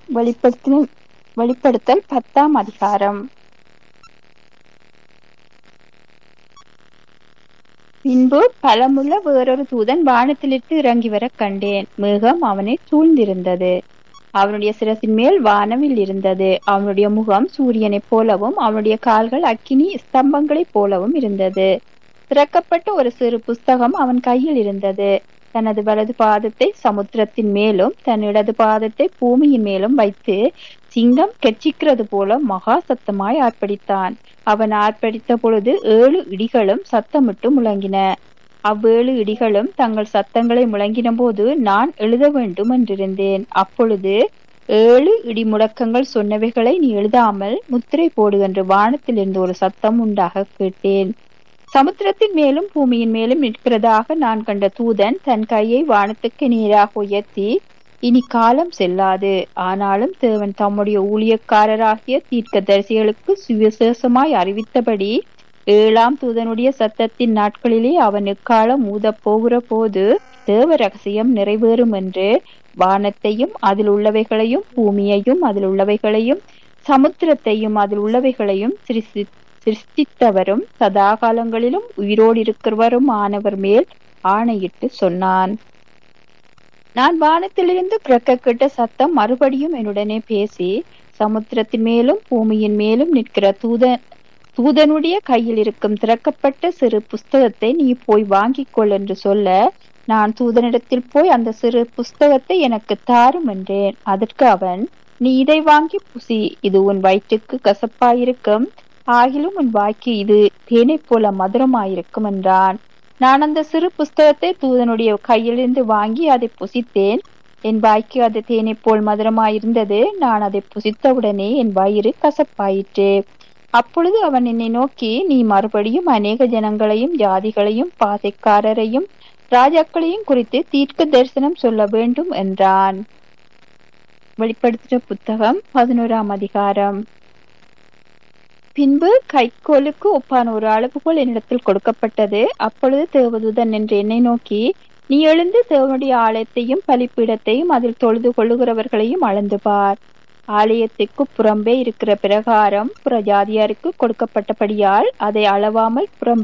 வெளிப்படுத்தின வெளிப்படுத்தல் பத்தாம் அதிகாரம் பின்பு பலமுள்ள வேறொரு தூதன் வானத்திலிருந்து இறங்கி வர கண்டேன் மேகம் அவனை சூழ்ந்திருந்தது அவனுடைய சிரசின் மேல் வானவில் இருந்தது அவனுடைய முகம் சூரியனைப் போலவும் அவனுடைய கால்கள் அக்கினி ஸ்தம்பங்களைப் போலவும் இருந்தது திறக்கப்பட்ட ஒரு சிறு புஸ்தகம் அவன் கையில் இருந்தது தனது வலது பாதத்தை சமுத்திரத்தின் மேலும் தன் இடது பாதத்தை பூமியின் மேலும் வைத்து சிங்கம் கெச்சிக்கிறது போல மகா சத்தமாய் ஆர்ப்பரித்தான் அவன் ஆர்ப்பரித்த பொழுது ஏழு இடிகளும் சத்தமிட்டு முழங்கின அவ்வேழு இடிகளும் தங்கள் சத்தங்களை முழங்கின போது நான் எழுத வேண்டும் என்றிருந்தேன் அப்பொழுது ஏழு இடி முழக்கங்கள் சொன்னவைகளை நீ எழுதாமல் முத்திரை போடு என்று வானத்திலிருந்து ஒரு சத்தம் உண்டாக கேட்டேன் சமுத்திரத்தின் மேலும் பூமியின் மேலும் நிற்கிறதாக நான் கண்ட தூதன் தன் கையை வானத்துக்கு நேராக உயர்த்தி இனி காலம் செல்லாது ஆனாலும் தேவன் தம்முடைய ஊழியக்காரராகிய தீர்க்கதரிசிகளுக்கு சுவிசேஷமாய் அறிவித்தபடி ஏழாம் தூதனுடைய சத்தத்தின் நாட்களிலே அவன் எக்காலம் ஊதப் போகிற போது தேவ ரகசியம் நிறைவேறும் என்று வானத்தையும் அதில் உள்ளவைகளையும் பூமியையும் அதில் உள்ளவைகளையும் சமுத்திரத்தையும் அதில் உள்ளவைகளையும் சிருஷ்டி சிருஷ்டித்தவரும் சதாகாலங்களிலும் உயிரோடு இருக்கிறவரும் ஆனவர் மேல் ஆணையிட்டு சொன்னான் நான் வானத்திலிருந்து பிறக்க கேட்ட சத்தம் மறுபடியும் என்னுடனே பேசி சமுத்திரத்தின் மேலும் பூமியின் மேலும் நிற்கிற தூதன் தூதனுடைய கையில் இருக்கும் திறக்கப்பட்ட சிறு புஸ்தகத்தை நீ போய் வாங்கிக் கொள் என்று சொல்ல நான் தூதனிடத்தில் போய் அந்த சிறு புஸ்தகத்தை எனக்கு தாரும் என்றேன் அதற்கு அவன் நீ இதை வாங்கி புசி இது உன் வயிற்றுக்கு கசப்பாயிருக்கும் ஆகிலும் உன் வாய்க்கு இது தேனை போல மதுரமாயிருக்கும் என்றான் நான் அந்த சிறு புஸ்தகத்தை தூதனுடைய கையிலிருந்து வாங்கி அதை புசித்தேன் என் வாய்க்கு அது தேனை போல் மதுரமாயிருந்தது நான் அதை புசித்தவுடனே என் வயிறு கசப்பாயிற்று அப்பொழுது அவன் என்னை நோக்கி நீ மறுபடியும் அநேக ஜனங்களையும் ஜாதிகளையும் பாதைக்காரரையும் ராஜாக்களையும் குறித்து தீர்க்க தரிசனம் சொல்ல வேண்டும் என்றான் வெளிப்படுத்தின புத்தகம் பதினோராம் அதிகாரம் பின்பு கைக்கோலுக்கு ஒப்பான ஒரு அளவுகோல் என்னிடத்தில் கொடுக்கப்பட்டது அப்பொழுது தேவதூதன் என்று என்னை நோக்கி நீ எழுந்து தேவனுடைய ஆலயத்தையும் பலிப்பீடத்தையும் அதில் தொழுது கொள்ளுகிறவர்களையும் அளந்து பார் ஆலயத்துக்கு புறம்பே இருக்கிற பிரகாரம் புறஜாதியாருக்கு கொடுக்கப்பட்டபடியால் அதை அளவாமல் புறம்